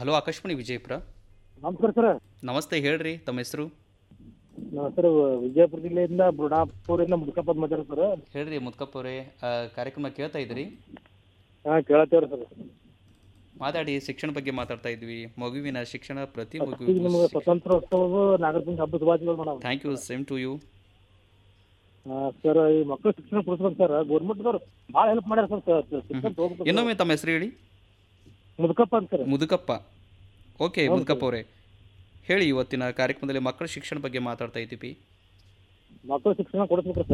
hello Akashvani Vijayapura ನಮಸ್ಕಾರ sir ನಮಸ್ತೆ ಹೇಳ್ರಿ ತಮ್ಮ ಹೆಸರು ನಾವು ಸರ್ ವಿಜಯಪುರ ಜಿಲ್ಲೆಯಿಂದ ಬುಡಾಪುರಿಂದ ಮುದುಕಪ್ಪ ಮಾತಾಡ್ತಾರೆ ಸರ್ ಹೇಳ್ರಿ ಮುದ್ಕಪ್ಪ ಅವರೇ ಕಾರ್ಯಕ್ರಮ ಕೇಳ್ತಾ ಇದ್ರಿ ಹಾಂ ಕೇಳತ್ತೇವ್ರಿ ಸರ್ ಮಾತಾಡಿ ಶಿಕ್ಷಣ ಬಗ್ಗೆ ಮಾತಾಡ್ತಾ ಇದ್ವಿ ಮಗುವಿನ ಶಿಕ್ಷಣ ಪ್ರತಿ ಈಗ ಮಗುವಿಗೂ ನಿಮ್ಗೆ ಸ್ವಾತಂತ್ರ್ಯೋತ್ಸವ ನಾಗರಿಕ ಹಬ್ಬ ಶುಭಾಶಯಗಳು madam thank you same to you sir ಈ ಮಕ್ಕಳು ಶಿಕ್ಷಣ ಕೊಡಿಸ್ಬೇಕು ಸರ್ ಗೌರ್ಮೆಂಟ್ದವ್ರು ಭಾಳ ಹೆಲ್ಪ್ ಮಾಡ್ಯಾರ ಸರ್ ಸರ್ ಶಿಕ್ಷಣ ತಗೋಬೇಕು ಇನ್ನೊಮ್ಮೆ ತಮ್ಮ ಹೆಸರು ಹೇಳಿ ಮುದುಕಪ್ಪ ಅಂತ ಸರ್ ಮುದುಕಪ್ಪ ಓಕೆ ಮುದುಕಪ್ಪ ಅವರೇ ಹೇಳಿ ಇವತ್ತಿನ ಕಾರ್ಯಕ್ರಮದಲ್ಲಿ ಮಕ್ಕಳ ಶಿಕ್ಷಣ ಬಗ್ಗೆ ಮಾತಾಡ್ತಾ ಇದ್ದೀವಿ ಮಕ್ಕಳು ಶಿಕ್ಷಣ ಕೊಡಿಸ್ಬೇಕು ಸರ್